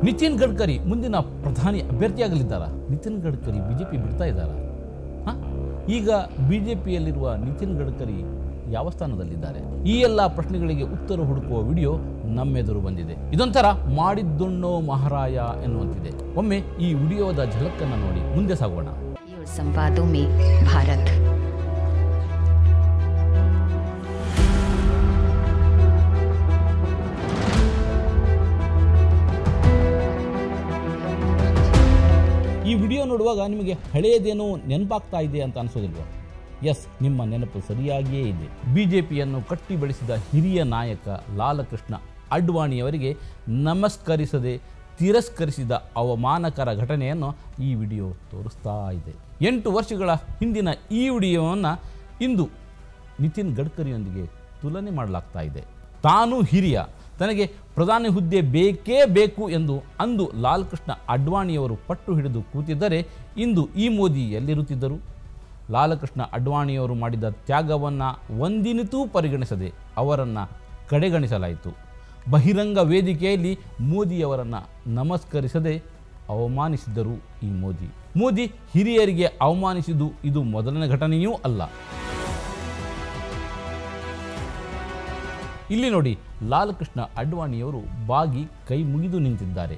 ನಿತಿನ್ ಗಡ್ಕರಿ ಮುಂದಿನ ಪ್ರಧಾನಿ ಅಭ್ಯರ್ಥಿಯಾಗಲಿದ್ದಾರಾ ನಿತಿನ್ ಗಡ್ಕರಿ ಬಿಜೆಪಿ ಬಿಡ್ತಾ ಇದ್ದಾರಾ ಹ? ಈಗ ಬಿಜೆಪಿಯಲ್ಲಿರುವ ನಿತಿನ್ ಗಡ್ಕರಿ ಯಾವ ಸ್ಥಾನದಲ್ಲಿದ್ದಾರೆ ಈ ಎಲ್ಲ ಪ್ರಶ್ನೆಗಳಿಗೆ ಉತ್ತರ ಹುಡುಕುವ ವಿಡಿಯೋ ನಮ್ಮೆದುರು ಬಂದಿದೆ ಇದೊಂಥರ ಮಾಡಿದ್ದುಣ್ಣೋ ಮಹಾರಾಯ ಎನ್ನುವಂತಿದೆ ಒಮ್ಮೆ ಈ ವಿಡಿಯೋದ ಝಲಕ್ಕನ್ನು ನೋಡಿ ಮುಂದೆ ಸಾಗೋಣ और संवादों में भारत ಈ ವಿಡಿಯೋ ನೋಡುವಾಗ ನಿಮಗೆ ಹಳೆಯದೇನೋ ನೆನಪಾಗ್ತಾ ಇದೆ ಅಂತ ಅನಿಸೋದಿಲ್ವ ಎಸ್ ನಿಮ್ಮ ನೆನಪು ಸರಿಯಾಗಿಯೇ ಇದೆ ಬಿಜೆಪಿಯನ್ನು ಕಟ್ಟಿ ಬೆಳೆಸಿದ ಹಿರಿಯ ನಾಯಕ ಲಾಲಕೃಷ್ಣ ಅಡ್ವಾಣಿಯವರಿಗೆ ನಮಸ್ಕರಿಸದೆ ತಿರಸ್ಕರಿಸಿದ ಅವಮಾನಕರ ಘಟನೆಯನ್ನು ಈ ವಿಡಿಯೋ ತೋರಿಸ್ತಾ ಇದೆ ಎಂಟು ವರ್ಷಗಳ ಹಿಂದಿನ ಈ ವಿಡಿಯೋವನ್ನು ಇಂದು ನಿತಿನ್ ಗಡ್ಕರಿಯೊಂದಿಗೆ ತುಲನೆ ಮಾಡಲಾಗ್ತಾ ಇದೆ ತಾನು ಹಿರಿಯ ತನಗೆ ಪ್ರಧಾನಿ ಹುದ್ದೆ ಬೇಕೇ ಬೇಕು ಎಂದು ಅಂದು ಲಾಲ್ ಕೃಷ್ಣ ಅಡ್ವಾಣಿಯವರು ಪಟ್ಟು ಹಿಡಿದು ಕೂತಿದ್ದರೆ ಇಂದು ಈ ಮೋದಿ ಎಲ್ಲಿರುತ್ತಿದ್ದರು ಲಾಲಕೃಷ್ಣ ಅಡ್ವಾಣಿಯವರು ಮಾಡಿದ ತ್ಯಾಗವನ್ನು ಒಂದಿನಿತೂ ಪರಿಗಣಿಸದೆ ಅವರನ್ನು ಕಡೆಗಣಿಸಲಾಯಿತು ಬಹಿರಂಗ ವೇದಿಕೆಯಲ್ಲಿ ಮೋದಿಯವರನ್ನು ನಮಸ್ಕರಿಸದೆ ಅವಮಾನಿಸಿದ್ದರು ಈ ಮೋದಿ ಮೋದಿ ಹಿರಿಯರಿಗೆ ಅವಮಾನಿಸಿದ್ದು ಇದು ಮೊದಲನೇ ಘಟನೆಯೂ ಅಲ್ಲ ಇಲ್ಲಿ ನೋಡಿ ಲಾಲ್ ಕೃಷ್ಣ ಅಡ್ವಾಣಿಯವರು ಬಾಗಿ ಕೈ ಮುಗಿದು ನಿಂತಿದ್ದಾರೆ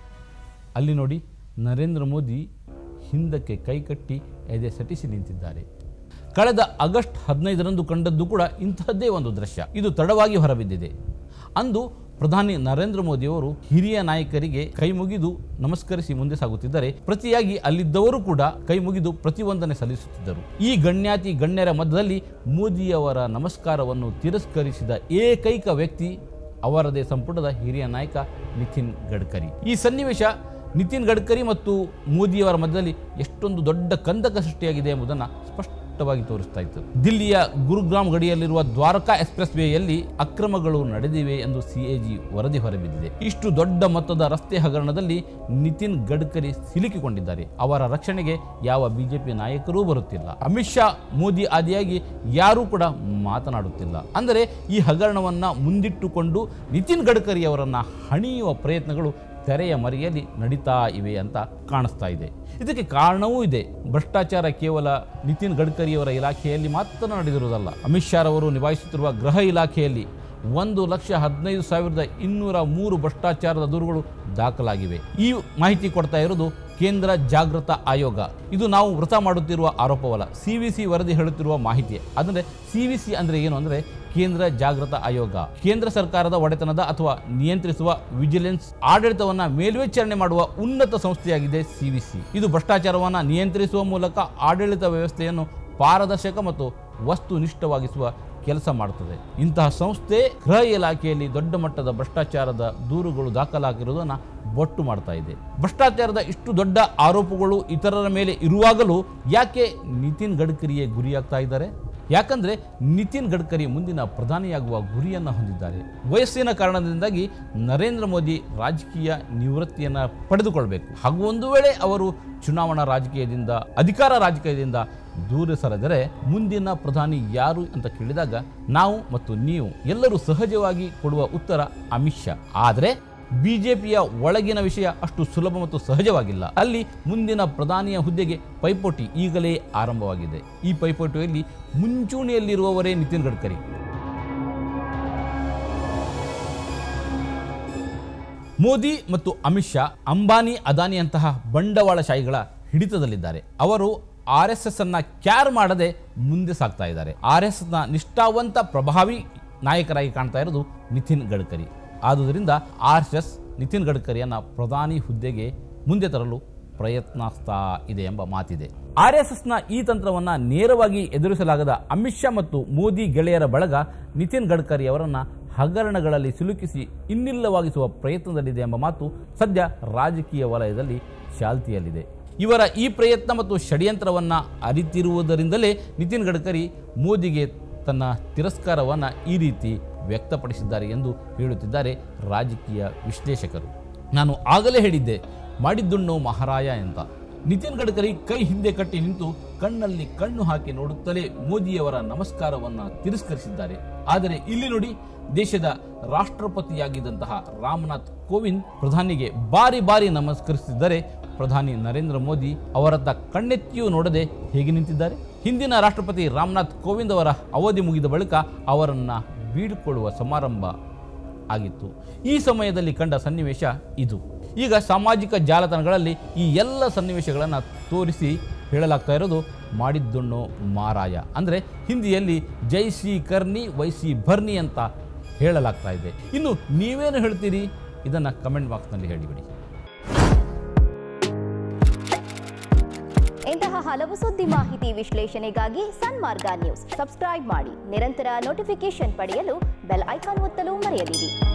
ಅಲ್ಲಿ ನೋಡಿ ನರೇಂದ್ರ ಮೋದಿ ಹಿಂದಕ್ಕೆ ಕೈ ಕಟ್ಟಿ ಎದೆ ಸಟಿಸಿ ನಿಂತಿದ್ದಾರೆ ಕಳೆದ ಆಗಸ್ಟ್ ಹದಿನೈದರಂದು ಕಂಡದ್ದು ಕೂಡ ಇಂತಹದ್ದೇ ಒಂದು ದೃಶ್ಯ ಇದು ತಡವಾಗಿ ಹೊರಬಿದ್ದಿದೆ ಅಂದು ಪ್ರಧಾನಿ ನರೇಂದ್ರ ಮೋದಿಯವರು ಹಿರಿಯ ನಾಯಕರಿಗೆ ಕೈ ಮುಗಿದು ನಮಸ್ಕರಿಸಿ ಮುಂದೆ ಸಾಗುತ್ತಿದ್ದರೆ ಪ್ರತಿಯಾಗಿ ಅಲ್ಲಿದ್ದವರು ಕೂಡ ಕೈ ಮುಗಿದು ಪ್ರತಿವಂದನೆ ಸಲ್ಲಿಸುತ್ತಿದ್ದರು ಈ ಗಣ್ಯಾತಿ ಗಣ್ಯರ ಮಧ್ಯದಲ್ಲಿ ಮೋದಿಯವರ ನಮಸ್ಕಾರವನ್ನು ತಿರಸ್ಕರಿಸಿದ ಏಕೈಕ ವ್ಯಕ್ತಿ ಅವರದೇ ಸಂಪುಟದ ಹಿರಿಯ ನಾಯಕ ನಿತಿನ್ ಗಡ್ಕರಿ ಈ ಸನ್ನಿವೇಶ ನಿತಿನ್ ಗಡ್ಕರಿ ಮತ್ತು ಮೋದಿಯವರ ಮಧ್ಯದಲ್ಲಿ ಎಷ್ಟೊಂದು ದೊಡ್ಡ ಕಂದಕ ಸೃಷ್ಟಿಯಾಗಿದೆ ಎಂಬುದನ್ನು ಸ್ಪಷ್ಟವಾಗಿ ತೋರಿಸ್ತಾ ಇತ್ತು ದಿಲ್ಲಿಯ ಗುರುಗ್ರಾಮ್ ಗಡಿಯಲ್ಲಿರುವ ದ್ವಾರಕಾ ಎಕ್ಸ್ಪ್ರೆಸ್ ವೇಯಲ್ಲಿ ಅಕ್ರಮಗಳು ನಡೆದಿವೆ ಎಂದು ಸಿಎಜಿ ವರದಿ ಹೊರಬಿದ್ದಿದೆ ಇಷ್ಟು ದೊಡ್ಡ ಮೊತ್ತದ ರಸ್ತೆ ಹಗರಣದಲ್ಲಿ ನಿತಿನ್ ಗಡ್ಕರಿ ಸಿಲುಕಿಕೊಂಡಿದ್ದಾರೆ ಅವರ ರಕ್ಷಣೆಗೆ ಯಾವ ಬಿಜೆಪಿ ನಾಯಕರೂ ಬರುತ್ತಿಲ್ಲ ಅಮಿತ್ ಶಾ ಮೋದಿ ಆದಿಯಾಗಿ ಯಾರೂ ಕೂಡ ಮಾತನಾಡುತ್ತಿಲ್ಲ ಅಂದರೆ ಈ ಹಗರಣವನ್ನು ಮುಂದಿಟ್ಟುಕೊಂಡು ನಿತಿನ್ ಗಡ್ಕರಿ ಅವರನ್ನ ಹಣಿಯುವ ಪ್ರಯತ್ನಗಳು ತೆರೆಯ ಮರೆಯಲ್ಲಿ ನಡೀತಾ ಇವೆ ಅಂತ ಕಾಣಿಸ್ತಾ ಇದೆ ಇದಕ್ಕೆ ಕಾರಣವೂ ಇದೆ ಭ್ರಷ್ಟಾಚಾರ ಕೇವಲ ನಿತಿನ್ ಗಡ್ಕರಿಯವರ ಇಲಾಖೆಯಲ್ಲಿ ಮಾತ್ರ ನಡೆದಿರುವುದಲ್ಲ ಅಮಿತ್ ಶಾ ರವರು ನಿಭಾಯಿಸುತ್ತಿರುವ ಗೃಹ ಇಲಾಖೆಯಲ್ಲಿ ಒಂದು ಲಕ್ಷ ಹದಿನೈದು ಸಾವಿರದ ಇನ್ನೂರ ಮೂರು ಭ್ರಷ್ಟಾಚಾರದ ದೂರುಗಳು ದಾಖಲಾಗಿವೆ ಈ ಮಾಹಿತಿ ಕೊಡ್ತಾ ಇರೋದು ಕೇಂದ್ರ ಜಾಗೃತ ಆಯೋಗ ಇದು ನಾವು ವೃತ ಮಾಡುತ್ತಿರುವ ಆರೋಪವಲ್ಲ ಸಿ ವಿ ಸಿ ವರದಿ ಹೇಳುತ್ತಿರುವ ಮಾಹಿತಿ ಅಂದರೆ ಸಿ ವಿ ಸಿ ಅಂದರೆ ಏನು ಅಂದರೆ ಕೇಂದ್ರ ಜಾಗೃತ ಆಯೋಗ ಕೇಂದ್ರ ಸರ್ಕಾರದ ಒಡೆತನದ ಅಥವಾ ನಿಯಂತ್ರಿಸುವ ವಿಜಿಲೆನ್ಸ್ ಆಡಳಿತವನ್ನ ಮೇಲ್ವಿಚಾರಣೆ ಮಾಡುವ ಉನ್ನತ ಸಂಸ್ಥೆಯಾಗಿದೆ ಸಿವಿಸಿ ಇದು ಭ್ರಷ್ಟಾಚಾರವನ್ನು ನಿಯಂತ್ರಿಸುವ ಮೂಲಕ ಆಡಳಿತ ವ್ಯವಸ್ಥೆಯನ್ನು ಪಾರದರ್ಶಕ ಮತ್ತು ವಸ್ತುನಿಷ್ಠವಾಗಿಸುವ ಕೆಲಸ ಮಾಡುತ್ತದೆ ಇಂತಹ ಸಂಸ್ಥೆ ಗೃಹ ಇಲಾಖೆಯಲ್ಲಿ ದೊಡ್ಡ ಮಟ್ಟದ ಭ್ರಷ್ಟಾಚಾರದ ದೂರುಗಳು ದಾಖಲಾಗಿರುವುದನ್ನು ಬೊಟ್ಟು ಮಾಡ್ತಾ ಇದೆ ಭ್ರಷ್ಟಾಚಾರದ ಇಷ್ಟು ದೊಡ್ಡ ಆರೋಪಗಳು ಇತರರ ಮೇಲೆ ಇರುವಾಗಲೂ ಯಾಕೆ ನಿತಿನ್ ಗಡ್ಕರಿಯೇ ಗುರಿಯಾಗ್ತಾ ಇದ್ದಾರೆ ಯಾಕಂದ್ರೆ ನಿತಿನ್ ಗಡ್ಕರಿ ಮುಂದಿನ ಪ್ರಧಾನಿಯಾಗುವ ಗುರಿಯನ್ನು ಹೊಂದಿದ್ದಾರೆ ವಯಸ್ಸಿನ ಕಾರಣದಿಂದಾಗಿ ನರೇಂದ್ರ ಮೋದಿ ರಾಜಕೀಯ ನಿವೃತ್ತಿಯನ್ನು ಪಡೆದುಕೊಳ್ಬೇಕು ಹಾಗೂ ಒಂದು ವೇಳೆ ಅವರು ಚುನಾವಣಾ ರಾಜಕೀಯದಿಂದ ಅಧಿಕಾರ ರಾಜಕೀಯದಿಂದ ದೂರ ಸರಿದರೆ ಮುಂದಿನ ಪ್ರಧಾನಿ ಯಾರು ಅಂತ ಕೇಳಿದಾಗ ನಾವು ಮತ್ತು ನೀವು ಎಲ್ಲರೂ ಸಹಜವಾಗಿ ಕೊಡುವ ಉತ್ತರ ಅಮಿತ್ ಶಾ ಆದರೆ ಬಿಜೆಪಿಯ ಒಳಗಿನ ವಿಷಯ ಅಷ್ಟು ಸುಲಭ ಮತ್ತು ಸಹಜವಾಗಿಲ್ಲ ಅಲ್ಲಿ ಮುಂದಿನ ಪ್ರಧಾನಿಯ ಹುದ್ದೆಗೆ ಪೈಪೋಟಿ ಈಗಲೇ ಆರಂಭವಾಗಿದೆ ಈ ಪೈಪೋಟಿಯಲ್ಲಿ ಮುಂಚೂಣಿಯಲ್ಲಿರುವವರೇ ನಿತಿನ್ ಗಡ್ಕರಿ ಮೋದಿ ಮತ್ತು ಅಮಿತ್ ಶಾ ಅಂಬಾನಿ ಅದಾನಿಯಂತಹ ಬಂಡವಾಳಶಾಹಿಗಳ ಹಿಡಿತದಲ್ಲಿದ್ದಾರೆ ಅವರು ಆರ್ ಎಸ್ ಎಸ್ ಅನ್ನ ಕ್ಯಾರ್ ಮಾಡದೆ ಮುಂದೆ ಸಾಗ್ತಾ ಇದ್ದಾರೆ ಆರ್ ಎಸ್ ಎಸ್ನ ನಿಷ್ಠಾವಂತ ಪ್ರಭಾವಿ ನಾಯಕರಾಗಿ ಕಾಣ್ತಾ ಇರೋದು ನಿತಿನ್ ಗಡ್ಕರಿ ಆದುದರಿಂದ ಆರ್ ಎಸ್ ಎಸ್ ನಿತಿನ್ ಗಡ್ಕರಿಯನ್ನ ಪ್ರಧಾನಿ ಹುದ್ದೆಗೆ ಮುಂದೆ ತರಲು ಪ್ರಯತ್ನಿಸ್ತಾ ಇದೆ ಎಂಬ ಮಾತಿದೆ ಆರ್ ಎಸ್ ಎಸ್ನ ಈ ತಂತ್ರವನ್ನ ನೇರವಾಗಿ ಎದುರಿಸಲಾಗದ ಅಮಿತ್ ಶಾ ಮತ್ತು ಮೋದಿ ಗೆಳೆಯರ ಬಳಗ ನಿತಿನ್ ಗಡ್ಕರಿ ಅವರನ್ನ ಹಗರಣಗಳಲ್ಲಿ ಸಿಲುಕಿಸಿ ಇನ್ನಿಲ್ಲವಾಗಿಸುವ ಪ್ರಯತ್ನದಲ್ಲಿದೆ ಎಂಬ ಮಾತು ಸದ್ಯ ರಾಜಕೀಯ ವಲಯದಲ್ಲಿ ಚಾಲ್ತಿಯಲ್ಲಿದೆ ಇವರ ಈ ಪ್ರಯತ್ನ ಮತ್ತು ಷಡ್ಯಂತ್ರವನ್ನ ಅರಿತಿರುವುದರಿಂದಲೇ ನಿತಿನ್ ಗಡ್ಕರಿ ಮೋದಿಗೆ ತನ್ನ ತಿರಸ್ಕಾರವನ್ನು ಈ ರೀತಿ ವ್ಯಕ್ತಪಡಿಸಿದ್ದಾರೆ ಎಂದು ಹೇಳುತ್ತಿದ್ದಾರೆ ರಾಜಕೀಯ ವಿಶ್ಲೇಷಕರು ನಾನು ಆಗಲೇ ಹೇಳಿದ್ದೆ ಮಾಡಿದ್ದುಣ್ಣು ಮಹಾರಾಯ ಅಂತ ನಿತಿನ್ ಗಡ್ಕರಿ ಕೈ ಹಿಂದೆ ಕಟ್ಟಿ ನಿಂತು ಕಣ್ಣಲ್ಲಿ ಕಣ್ಣು ಹಾಕಿ ನೋಡುತ್ತಲೇ ಮೋದಿಯವರ ನಮಸ್ಕಾರವನ್ನ ತಿರಸ್ಕರಿಸಿದ್ದಾರೆ ಆದರೆ ಇಲ್ಲಿ ನೋಡಿ ದೇಶದ ರಾಷ್ಟ್ರಪತಿಯಾಗಿದ್ದಂತಹ ರಾಮನಾಥ್ ಕೋವಿಂದ್ ಪ್ರಧಾನಿಗೆ ಬಾರಿ ಬಾರಿ ನಮಸ್ಕರಿಸಿದ್ದರೆ ಪ್ರಧಾನಿ ನರೇಂದ್ರ ಮೋದಿ ಅವರತ್ತ ಕಣ್ಣೆತ್ತಿಯೂ ನೋಡದೆ ಹೇಗೆ ನಿಂತಿದ್ದಾರೆ ಹಿಂದಿನ ರಾಷ್ಟ್ರಪತಿ ರಾಮನಾಥ್ ಕೋವಿಂದ್ ಅವರ ಅವಧಿ ಮುಗಿದ ಬಳಿಕ ಅವರನ್ನು ಬೀಳ್ಕೊಳ್ಳುವ ಸಮಾರಂಭ ಆಗಿತ್ತು ಈ ಸಮಯದಲ್ಲಿ ಕಂಡ ಸನ್ನಿವೇಶ ಇದು ಈಗ ಸಾಮಾಜಿಕ ಜಾಲತಾಣಗಳಲ್ಲಿ ಈ ಎಲ್ಲ ಸನ್ನಿವೇಶಗಳನ್ನು ತೋರಿಸಿ ಹೇಳಲಾಗ್ತಾ ಇರೋದು ಮಾಡಿದ್ದುಣ್ಣೋ ಮಾರಾಯ ಅಂದರೆ ಹಿಂದಿಯಲ್ಲಿ ಜೈ ಸಿ ಕರ್ನಿ ವೈಸಿ ಭರ್ನಿ ಅಂತ ಹೇಳಲಾಗ್ತಾ ಇದೆ ಇನ್ನು ನೀವೇನು ಹೇಳ್ತೀರಿ ಇದನ್ನು ಕಮೆಂಟ್ ಬಾಕ್ಸ್ನಲ್ಲಿ ಹೇಳಿಬಿಡಿ ಇಂತಹ ಹಲವು ಸುದ್ದಿ ಮಾಹಿತಿ ವಿಶ್ಲೇಷಣೆಗಾಗಿ ಸನ್ಮಾರ್ಗ ನ್ಯೂಸ್ ಸಬ್ಸ್ಕ್ರೈಬ್ ಮಾಡಿ ನಿರಂತರ ನೋಟಿಫಿಕೇಶನ್ ಪಡೆಯಲು ಬೆಲ್ ಐಕಾನ್ ಒತ್ತಲು ಮರೆಯದಿರಿ